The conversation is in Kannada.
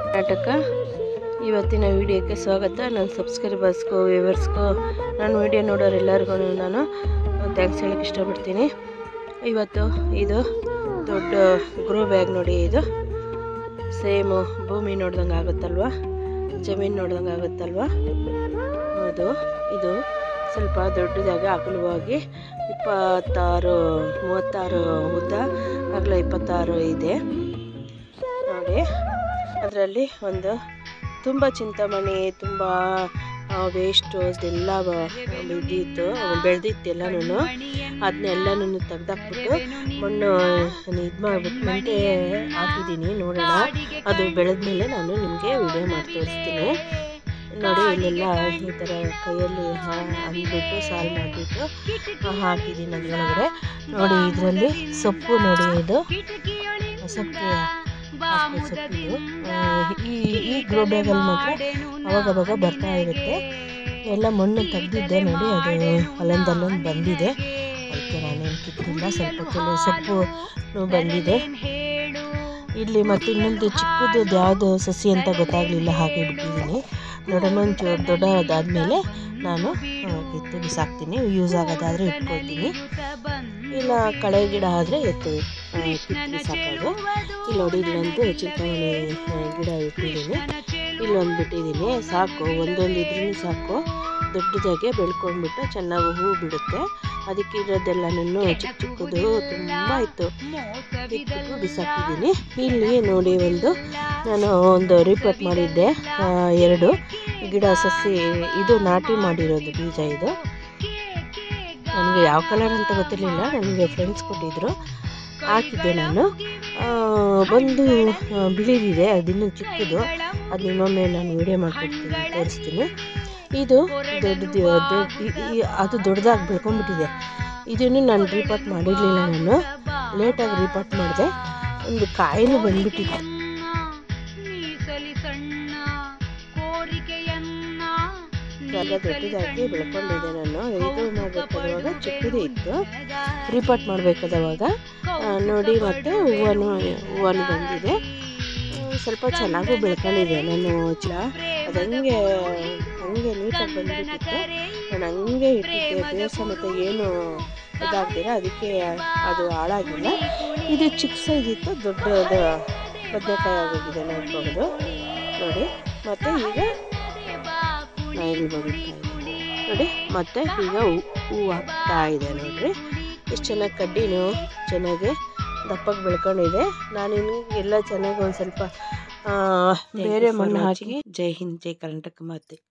ನಾಟಕ ಇವತ್ತಿನ ವಿಡಿಯೋಕ್ಕೆ ಸ್ವಾಗತ ನನ್ನ ಸಬ್ಸ್ಕ್ರೈಬರ್ಸ್ಗೂ ವ್ಯೂವರ್ಸ್ಗೂ ನನ್ನ ವಿಡಿಯೋ ನೋಡೋರೆಲ್ಲರಿಗೂ ನಾನು ಥ್ಯಾಂಕ್ಸ್ ಹೇಳಕ್ಕೆ ಇಷ್ಟಪಡ್ತೀನಿ ಇವತ್ತು ಇದು ದೊಡ್ಡ ಗ್ರೋ ಬ್ಯಾಗ್ ನೋಡಿ ಇದು ಸೇಮು ಭೂಮಿ ನೋಡ್ದಂಗೆ ಆಗುತ್ತಲ್ವ ಜಮೀನು ನೋಡ್ದಂಗೆ ಆಗುತ್ತಲ್ವ ಅದು ಇದು ಸ್ವಲ್ಪ ದೊಡ್ಡದಾಗಿ ಅಗಲವಾಗಿ ಇಪ್ಪತ್ತಾರು ಮೂವತ್ತಾರು ಉದ್ದ ಅಗಲ ಇಪ್ಪತ್ತಾರು ಇದೆ ನೋಡಿ ಅದರಲ್ಲಿ ಒಂದು ತುಂಬ ಚಿಂತಾಮಣಿ ತುಂಬ ವೇಸ್ಟು ಅದೆಲ್ಲ ಬಿದ್ದಿತ್ತು ಬೆಳೆದಿತ್ತು ಎಲ್ಲನೂ ಅದನ್ನೆಲ್ಲನೂ ತೆಗ್ದಾಕ್ಬಿಟ್ಟು ಮಣ್ಣು ಇದು ಮಾಡಿಬಿಟ್ಟು ಮಂಟೆ ಹಾಕಿದ್ದೀನಿ ನೋಡೋಣ ಅದು ಬೆಳೆದ್ಮೇಲೆ ನಾನು ನಿಮಗೆ ವಿಡಿಯೋ ಮಾಡಿ ತೋರಿಸ್ತೀನಿ ನೋಡಿ ಇಲ್ಲೆಲ್ಲ ಈ ಥರ ಕೈಯಲ್ಲಿ ಅಂದ್ಬಿಟ್ಟು ಸಾಲು ಮಾಡಿಬಿಟ್ಟು ಹಾಕಿದ್ದೀನಿ ಅದರೊಳಗಡೆ ನೋಡಿ ಇದರಲ್ಲಿ ಸೊಪ್ಪು ನೋಡಿ ಇದು ಸೊಪ್ಪು ಹಾಕೋ ಸೊಪ್ಪಿದು ಆ, ಈ ಈ ಗ್ರೋ ಬ್ಯಾಗಲ್ಲಿ ಮಾತ್ರ ಅವಾಗ ಅವಾಗ ಬರ್ತಾ ಇರುತ್ತೆ ಎಲ್ಲ ಮಣ್ಣು ತೆಗ್ದಿದ್ದೆ ನೋಡಿ ಅದು ಅಲ್ಲೊಂದಲ್ಲೊಂದು ಬಂದಿದೆ ಅದಕ್ಕೆ ನಾನೇನು ಕಿತ್ತಿಲ್ಲ ಸ್ವಲ್ಪ ಕೆಲವು ಸೊಪ್ಪು ಬಂದಿದೆ ಇಲ್ಲಿ ಮತ್ತೆ ಇನ್ನೊಂದು ಚಿಕ್ಕದು ಯಾವುದು ಸಸಿ ಅಂತ ಗೊತ್ತಾಗಲಿಲ್ಲ ಹಾಗೆ ಬಿಟ್ಟಿದ್ದೀನಿ ನೋಡೋಣ ಒಂದು ದೊಡ್ಡದಾದ್ಮೇಲೆ ನಾನು ಆ, ಕಿತ್ತು ಬಿಸಾಕ್ತೀನಿ ಯೂಸ್ ಆಗೋದಾದರೆ ಇಟ್ಕೊಳ್ತೀನಿ ಇಲ್ಲ ಕಳೆ ಗಿಡ ಆದರೆ ಎತ್ತು ಆ, ಕಿತ್ತು ಬಿಸಾಕೋದು ಇಲ್ಲಿ ನೋಡಿ ಇಲ್ಲೊಂದು ಚಿಂತಾಮಣಿ ಆ, ಗಿಡ ಇಟ್ಟಿದ್ದೀನಿ ಇಲ್ಲೊಂದು ಬಿಟ್ಟಿದ್ದೀನಿ ಸಾಕು ಒಂದೊಂದು ಇದ್ರೂ ಸಾಕು ದೊಡ್ಡದಾಗೆ ಬೆಳ್ಕೊಂಡ್ಬಿಟ್ಟು ಚೆನ್ನಾಗಿ ಹೂ ಬಿಡುತ್ತೆ ಅದಕ್ಕೆ ಇರೋದೆಲ್ಲನೂ ಚಿಕ್ಕ ಚಿಕ್ಕದು ತುಂಬ ಇತ್ತು ಕಿತ್ಬಿಟ್ಟು ಬಿಸಾಕಿದ್ದೀನಿ ಇಲ್ಲಿ ನೋಡಿ ಒಂದು ನಾನು ಒಂದು ರಿಪೋರ್ಟ್ ಮಾಡಿದ್ದೆ ಆ, ಎರಡು ಗಿಡ ಸಸಿ ಇದು ನಾಟಿ ಮಾಡಿರೋದು ಬೀಜ ಇದು ನನಗೆ ಯಾವ ಕಲರ್ ಅಂತ ಗೊತ್ತಿರಲಿಲ್ಲ ನನಗೆ ಫ್ರೆಂಡ್ಸ್ ಕೊಟ್ಟಿದ್ದರು ಹಾಕಿದ್ದೆ ನಾನು ಆ, ಒಂದು ಆ, ಬಿಳಿದಿದೆ ಅದಿನ್ನೂ ಚಿಕ್ಕದು ಅದು ಇನ್ನೊಮ್ಮೆ ನಾನು ವಿಡಿಯೋ ಮಾಡ್ಕೊಡ್ತೀನಿ ತೋರಿಸ್ತೀನಿ ಇದು ದೊಡ್ಡದು ದೊಡ್ಡ ಈ- ಈ- ಅದು ದೊಡ್ಡದಾಗಿ ಬೆಳ್ಕೊಂಡ್ಬಿಟ್ಟಿದೆ ಇದನ್ನು ನಾನು ರಿಪೋರ್ಟ್ ಮಾಡಿರಲಿಲ್ಲ ನಾನು ಲೇಟಾಗಿ ರಿಪೋರ್ಟ್ ಮಾಡಿದೆ ಒಂದು ಕಾಯಿನೂ ಬಂದ್ಬಿಟ್ಟಿತ್ತು ಮೀಸಲಿ ಸಣ್ಣ ಕೋರಿಕೆಯನ್ನ ಎಲ್ಲ ದೊಡ್ಡದಾಗಿ ಬೆಳ್ಕೊಂಡಿದ್ದೆ ನಾನು ಇದು ಮಾಡಬೇಕಾದಾಗ ಚಿಕ್ಕದೇ ಇತ್ತು ರಿಪೋರ್ಟ್ ಮಾಡಬೇಕಾದವಾಗ ನೋಡಿ ಮತ್ತು ಹೂವನು ಹೂವನು ಬಂದಿದೆ ಆ, ಸ್ವಲ್ಪ ಚೆನ್ನಾಗೂ ಬೆಳ್ಕೊಂಡಿದೆ ನಾನು ಚ ಅದು ಹಂಗೆ ಹಂಗೆ ನೀಟಾಗಿ ಬಂದ್ಬಿಟ್ಟಿತ್ತು ನಾನು ಹಂಗೆ ಇಟ್ಟಿದ್ದೆ ಬೇಸ ಮತ್ತು ಏನು ಇದಾಗ್ದಿರ ಅದಕ್ಕೆ ಅದು ಹಾಳಾಗಿಲ್ಲ ಇದು ಚಿಕ್ಕ ಸೈಜ್ ಇತ್ತು ದೊಡ್ಡದು ಬದನೆಕಾಯಿ ಆಗೋಗಿದೆ ನೋಡ್ಬೋದು ನೋಡಿ ಮತ್ತು ಈಗ ನಾ ಇಲ್ಲಿ ಬರುತ್ತಾ ಇದ್ದೀನಿ. ನೋಡಿ ಮತ್ತೆ ಈಗ ಹೂ- ಹೂ ಆಗ್ತಾ ಇದೆ ನೋಡ್ರಿ ಎಷ್ಟು ಚೆನ್ನಾಗಿ ಕಡ್ಡಿನೂ ಚೆನ್ನಾಗಿ ದಪ್ಪಗೆ ಬೆಳ್ಕೊಂಡಿದೆ ನಾನಿನ್ನು ಎಲ್ಲ ಚೆನ್ನಾಗಿ ಒಂದು ಸ್ವಲ್ಪ ಆ, ಬೇರೆ ಮಣ್ಣು ಹಾಕಿ ಜೈ ಹಿಂದ್ ಜೈ ಕರ್ನಾಟಕ ಮಾತೆ